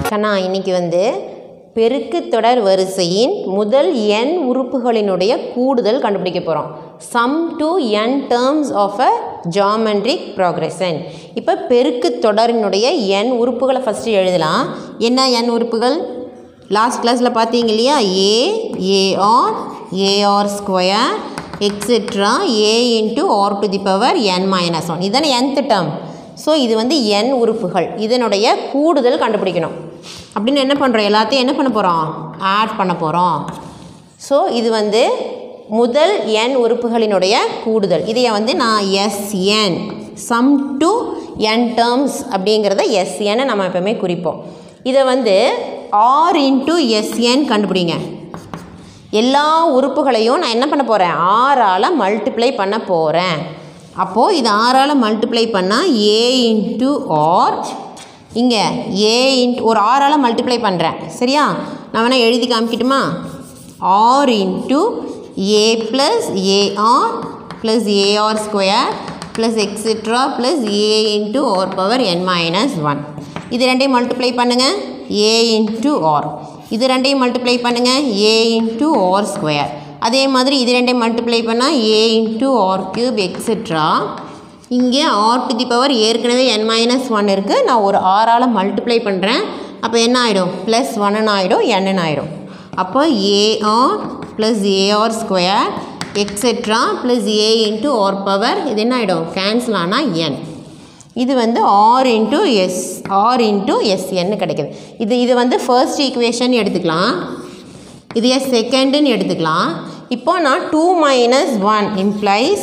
கண்ணா இன்னைக்கு வந்து பெருக்கு தொடர் வரிசையின் முதல் n உறுப்புகளினுடைய கூடுதல் கண்டுபிடிக்க போகிறோம் sum to n terms of a geometric progression இப்போ பெருக்கு தொடரினுடைய n உறுப்புகளை ஃபஸ்ட்டு எழுதலாம் என்ன n உறுப்புகள் லாஸ்ட் கிளாஸில் பார்த்தீங்க இல்லையா A AR AR square etcetera A into R to the power N minus one இதுதானே nth டேர்ம் ஸோ இது வந்து n உறுப்புகள் இதனுடைய கூடுதல் கண்டுபிடிக்கணும் அப்படின்னு என்ன பண்ணுறோம் எல்லாத்தையும் என்ன பண்ண போகிறோம் ஆட் பண்ண போகிறோம் ஸோ இது வந்து முதல் n உறுப்புகளினுடைய கூடுதல் இதையை வந்து நான் S N sum to n terms அப்படிங்கிறத எஸ்என்னு நம்ம எப்பவுமே குறிப்போம் இதை வந்து ஆர் இன்ட்டு எஸ்என் கண்டுபிடிங்க எல்லா உறுப்புகளையும் நான் என்ன பண்ண போகிறேன் ஆறால் மல்டிப்ளை பண்ண போகிறேன் அப்போது இது ஆறால் மல்டிப்ளை பண்ணால் ஏ இன்ட்டு ஆர் இங்கே ஏ இன்ட் ஒரு ஆறால் மல்டிப்ளை பண்ணுறேன் சரியா நான் வேணால் எழுதி காமிக்கட்டுமா R into A plus AR plus AR square plus etcetera plus A into R power N minus one இது ரெண்டையும் மல்டிப்ளை பண்ணுங்கள் ஏ இன்ட்டு ஆர் இது ரெண்டையும் மல்டிப்ளை பண்ணுங்கள் ஏ இன்ட்டு ஆர் ஸ்கொயர் அதே மாதிரி இது ரெண்டையும் மல்டிப்ளை பண்ணால் A into R cube etcetera இங்கே ஆர் டு தி பவர் ஏற்கனவே என் மைனஸ் ஒன் இருக்குது நான் ஒரு ஆறால் மல்டிப்ளை பண்ணுறேன் அப்போ என்ன ஆகிடும் ப்ளஸ் ஒன்னு ஆகிடும் என்னன்னு ஆகிடும் அப்போ a r plus AR square etcetera plus ஏ இன்ட்டு ஆர் பவர் இது என்ன ஆகிடும் கேன்சல் ஆனால் என் இது வந்து r into s r into எஸ்என்னு கிடைக்குது இது இது வந்து ஃபர்ஸ்ட் ஈக்குவேஷன் எடுத்துக்கலாம் இது எஸ் செகண்டுன்னு எடுத்துக்கலாம் இப்போ நான் two minus one implies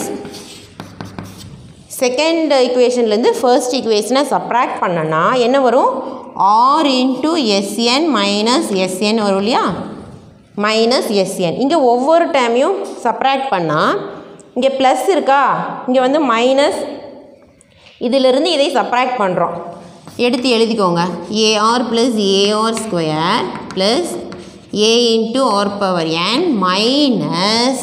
second ஈக்குவேஷன்லேருந்து ஃபர்ஸ்ட் ஈக்குவேஷனை சப்ராக்ட் பண்ணனா என்ன வரும் r into s n minus s n வரும் இல்லையா மைனஸ் எஸ்என் இங்கே ஒவ்வொரு டைமையும் சப்ராக்ட் பண்ணால் இங்கே ப்ளஸ் இருக்கா இங்கே வந்து மைனஸ் இதிலிருந்து இதை சப்ராக்ட் பண்ணுறோம் எடுத்து எழுதிக்கோங்க a r plus AR square plus ஏ இன்ட்டு ஆர் பவர் என் மைனஸ்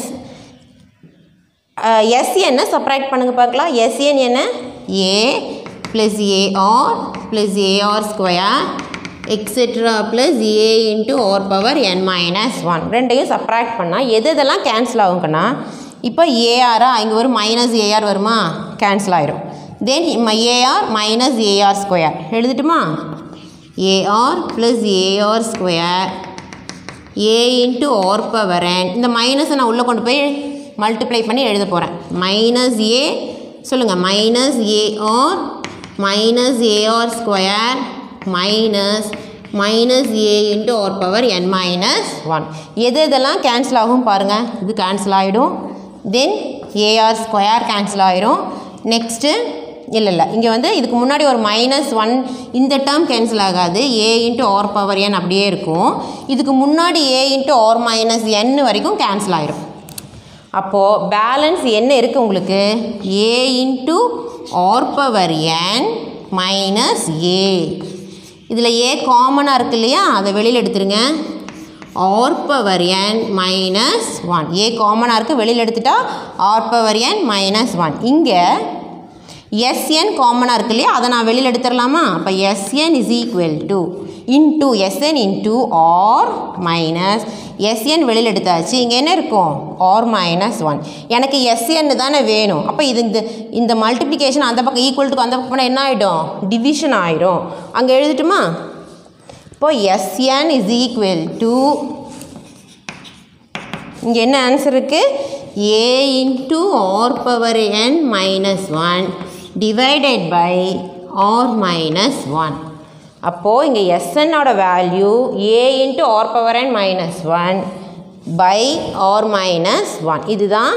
எஸ்என்னை சப்ராக்ட் பண்ணுங்கள் பார்க்கலாம் எஸ்என் என்ன a plus AR plus AR square etcetera plus A into R power N minus one ரெண்டையும் சப்ராக்ட் பண்ணால் எது இதெல்லாம் கேன்சல் ஆகுங்கண்ணா இப்போ ஏஆரா இங்கே ஒரு மைனஸ் ஏஆர் வருமா கேன்சல் ஆயிரும் then a r minus a r square எழுதிட்டுமா a r plus AR square a into R power n இந்த மைனஸை நான் உள்ளே கொண்டு போய் மல்டிப்ளை பண்ணி எழுத போகிறேன் மைனஸ் ஏ சொல்லுங்கள் minus a r minus a r square minus minus a into R power N minus one எது இதெல்லாம் கேன்சல் ஆகும் பாருங்கள் இது கேன்சல் ஆகிடும் தென் ஏஆர் ஸ்கொயர் கேன்சல் ஆகிரும் நெக்ஸ்ட்டு இல்லை இல்லை இங்கே வந்து இதுக்கு முன்னாடி ஒரு மைனஸ் ஒன் இந்த டேர்ம் கேன்சல் ஆகாது a into R power n அப்படியே இருக்கும் இதுக்கு முன்னாடி a into r minus n வரைக்கும் கேன்சல் ஆயிரும் அப்போது பேலன்ஸ் என்ன இருக்குது உங்களுக்கு a into R power N minus a இதில் ஏ காமனாக இருக்கு இல்லையா அதை வெளியில் எடுத்துருங்க r power N minus one a காமனாக இருக்குது வெளியில் எடுத்துட்டா ஆர் பவர் என் மைனஸ் ஒன் இங்கே எஸ்என் காமனாக இருக்கு இல்லையா அதை நான் வெளியில் எடுத்துடலாமா அப்போ s n is equal to into s n into r minus s n வெளியில் எடுத்தாச்சு இங்கே என்ன இருக்கும் ஆர் மைனஸ் ஒன் எனக்கு எஸ்என் தானே வேணும் அப்போ இது இந்த இந்த மல்டிப்ளிகேஷன் அந்த பக்கம் ஈக்குவல் டு அந்த பக்கம் என்ன ஆகிடும் டிவிஷன் ஆகிடும் அங்கே எழுதிட்டுமா இப்போ எஸ்என் இஸ் ஈக்குவல் டு இங்கே என்ன ஆன்சர் இருக்குது a into R power N minus one divided by r minus one அப்போது இங்கே எஸ்என்னோட value a into R power N minus one by r minus one இதுதான்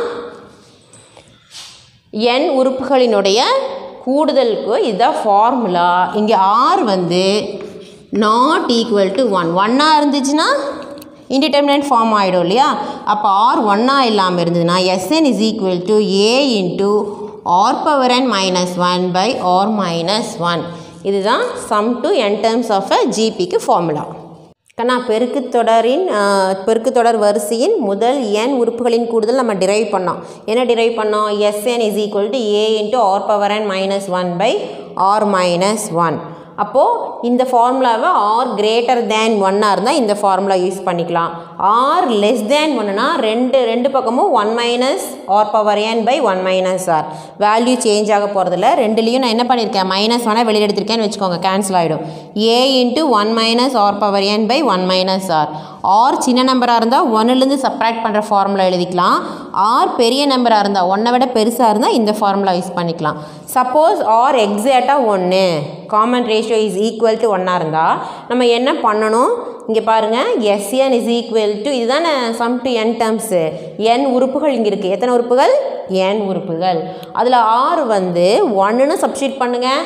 என் உறுப்புகளினுடைய கூடுதலுக்கு இதுதான் ஃபார்முலா இங்கே ஆர் வந்து நாட் ஈக்குவல் டு ஒன் ஒன்னாக இருந்துச்சுன்னா இன்டிடெர்மினன்ட் ஃபார்ம் ஆகிடும் இல்லையா அப்போ ஆர் ஒன்னாக இல்லாமல் இருந்ததுன்னா s n is equal to a into R power N minus one by r minus one இதுதான் sum to n terms of a ஜிபிக்கு ஃபார்முலா கண்ணா பெருக்கு தொடரின் பெருக்கு தொடர் வரிசையின் முதல் என் உறுப்புகளின் கூடுதல் நம்ம டிரைவ் பண்ணோம் என்ன டிரைவ் பண்ணோம் s n is equal to a into R power N minus one by r minus one அப்போது இந்த ஃபார்முலாவை ஆர் கிரேட்டர் தேன் ஒன்னாக இருந்தால் இந்த ஃபார்முலா யூஸ் பண்ணிக்கலாம் ஆர் லெஸ் தேன் ஒன்றுனா ரெண்டு ரெண்டு பக்கமும் one minus r power n by one minus r value change ஆக போகிறதில்ல ரெண்டுலேயும் நான் என்ன பண்ணியிருக்கேன் மைனஸ் ஒன்னாக வெளியில் எடுத்திருக்கேன்னு வச்சுக்கோங்க கேன்சல் ஆகிடும் a into one minus r power n by one minus r r சின்ன நம்பராக இருந்தால் ஒன்னுலேருந்து சப்ராக்ட் பண்ணுற ஃபார்முலா எழுதிக்கலாம் ஆர் பெரிய நம்பராக இருந்தால் ஒன்றை விட பெருசாக இருந்தால் இந்த ஃபார்முலா யூஸ் பண்ணிக்கலாம் சப்போஸ் ஆர் எக்ஸாக்டாக ஒன்று common ratio is equal to ஒன்னாக இருந்தால் நம்ம என்ன பண்ணணும் இங்கே பாருங்கள் எஸ்என் இஸ் ஈக்குவல் டு இதுதானே sum to n terms n உறுப்புகள் இங்கே இருக்குது எத்தனை உறுப்புகள் என் உறுப்புகள் அதில் ஆர் வந்து ஒன்றுன்னு சப்ஸ்டியூட் பண்ணுங்கள்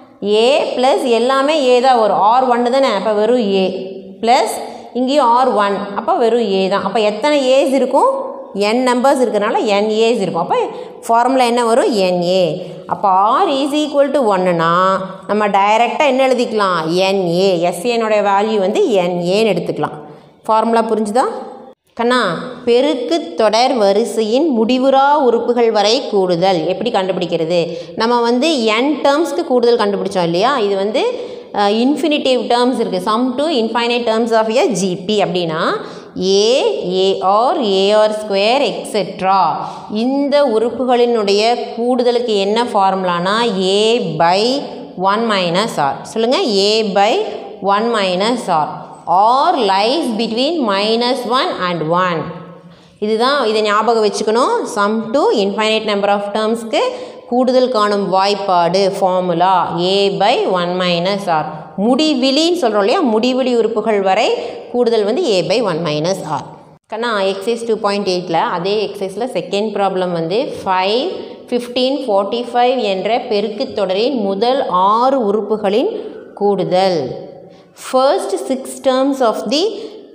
ஏ ப்ளஸ் எல்லாமே ஏ தான் வரும் ஆர் ஒன்று தானே அப்போ வெறும் ஏ ப்ளஸ் இங்கேயும் ஆர் ஒன் அப்போ வெறும் ஏ தான் அப்போ எத்தனை ஏஸ் இருக்கும் என் நம்பர்ஸ் இருக்கிறனால என் ஏஸ் இருக்கும் அப்போ ஃபார்முலா என்ன வரும் என்ஏ அப்போ ஆர் இஸ் ஈக்குவல் டு ஒன்றுனா நம்ம டைரெக்டாக என்ன எழுதிக்கலாம் என்ஏ எஸ்ஏனுடைய வேல்யூ வந்து என்ஏன்னு எடுத்துக்கலாம் ஃபார்முலா புரிஞ்சுதா கண்ணா பெருக்கு தொடர் வரிசையின் முடிவுறா உறுப்புகள் வரை கூடுதல் எப்படி கண்டுபிடிக்கிறது நம்ம வந்து என் டேர்ம்ஸ்க்கு கூடுதல் கண்டுபிடிச்சோம் இல்லையா இது வந்து இன்ஃபினிட்டிவ் டேர்ம்ஸ் இருக்குது sum to infinite terms of a GP அப்படின்னா a AR AR square etcetera இந்த உறுப்புகளினுடைய கூடுதலுக்கு என்ன ஃபார்முலானா a by one minus r சொல்லுங்கள் a by one minus r r lies between minus one and one இதுதான் இதை ஞாபகம் வச்சுக்கணும் sum to infinite number of டேர்ம்ஸ்க்கு கூடுதல் காணும் வாய்ப்பாடு formula a by one minus r முடிவிலின்னு சொல்கிறோம் இல்லையா முடிவிலி உறுப்புகள் வரை கூடுதல் வந்து ஏ பை ஒன் மைனஸ் ஆர் கண்ணா எக்ஸைஸ் டூ பாயிண்ட் எயிட்டில் அதே எக்ஸைஸில் செகண்ட் ப்ராப்ளம் வந்து ஃபைவ் ஃபிஃப்டீன் ஃபார்ட்டி ஃபைவ் என்ற பெருக்குத் தொடரின் முதல் ஆறு உறுப்புகளின் கூடுதல் first six terms of the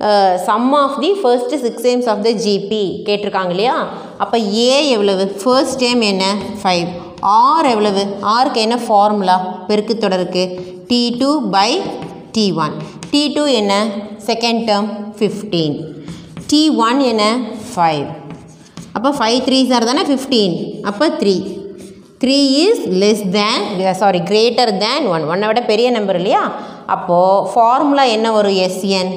sum of the first six terms of the GP கேட்டிருக்காங்க இல்லையா அப்போ ஏ எவ்வளவு ஃபர்ஸ்ட் டேம் என்ன ஃபைவ் ஆர் எவ்வளவு ஆருக்கு என்ன ஃபார்முலா பெருக்குத் தொடருக்கு t two by t one t two என்ன second term fifteen t one என்ன ஃபைவ் அப்போ ஃபைவ் த்ரீ சார் தானே ஃபிஃப்டீன் அப்போ three three is less than sorry greater than one ஒன்னை விட பெரிய நம்பர் இல்லையா அப்போது ஃபார்முலா என்ன வரும் எஸ்என்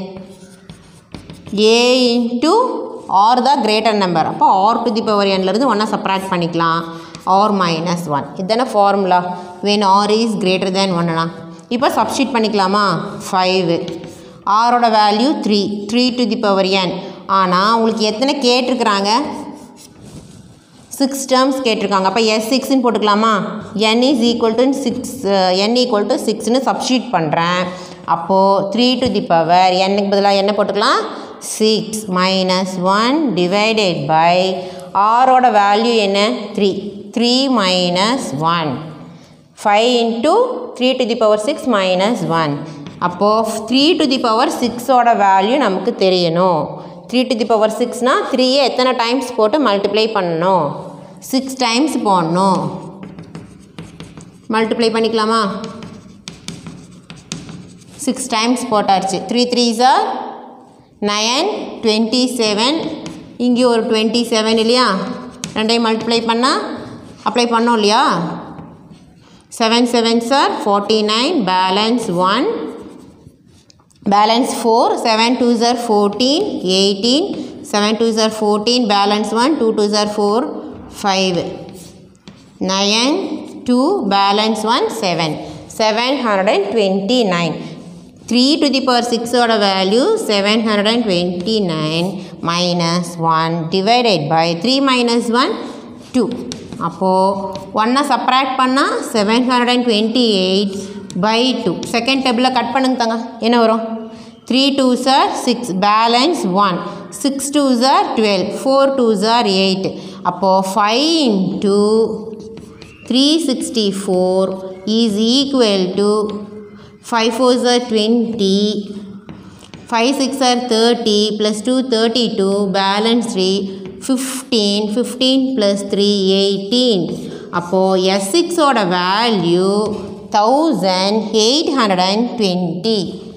ஏ இன்ட்டு ஆர் தான் கிரேட்டர் நம்பர் அப்போ ஆர் டு தி பவர் என்லேருந்து ஒன்றா சப்ராக்ட் பண்ணிக்கலாம் ஆர் மைனஸ் ஒன் இதுதானே formula when r is greater than ஒன்னுனா இப்போ சப்ஸ்டியூட் பண்ணிக்கலாமா ஃபைவு ஆரோட value three three to the power n ஆனால் உங்களுக்கு எத்தனை கேட்டிருக்கிறாங்க சிக்ஸ் டேர்ம்ஸ் கேட்டிருக்காங்க அப்போ எஸ் சிக்ஸ்னு போட்டுக்கலாமா n is equal to six n equal to சிக்ஸ்னு சப்ஸ்டியூட் பண்ணுறேன் அப்போது த்ரீ டு தி பவர் என்னுக்கு பதிலாக என்ன போட்டுக்கலாம் six minus one divided by ஆரோட வேல்யூ என்ன three three minus one five into three to the power six minus one அப்போது த்ரீ டு தி பவர் சிக்ஸோட வேல்யூ நமக்கு தெரியணும் த்ரீ டு தி பவர் சிக்ஸ்னால் த்ரீயை எத்தனை டைம்ஸ் போட்டு மல்டிப்ளை பண்ணணும் சிக்ஸ் டைம்ஸ் போடணும் மல்டிப்ளை பண்ணிக்கலாமா சிக்ஸ் டைம்ஸ் போட்டாச்சு three three are nine twenty seven இங்கே ஒரு டுவெண்ட்டி செவன் இல்லையா ரெண்டையும் மல்டிப்ளை பண்ணால் அப்ளை பண்ணோம் இல்லையா seven seven are forty nine balance one balance four seven two are fourteen eighteen seven two are fourteen balance one two two are four five nine two balance one seven seven hundred and twenty nine three to the power சிக்ஸோட value seven hundred and twenty nine minus one divided by three minus one two அப்போது ஒன்னை subtract பண்ணால் seven hundred and twenty eight by two second டேபிளில் cut பண்ணுங்க தாங்க என்ன வரும் three two are six balance one six two are twelve four two are eight அப்போது five into three sixty four is equal to five four are twenty five six are thirty plus two thirty two balance three fifteen fifteen plus three eighteen அப்போது s சிக்ஸோட value thousand eight hundred and twenty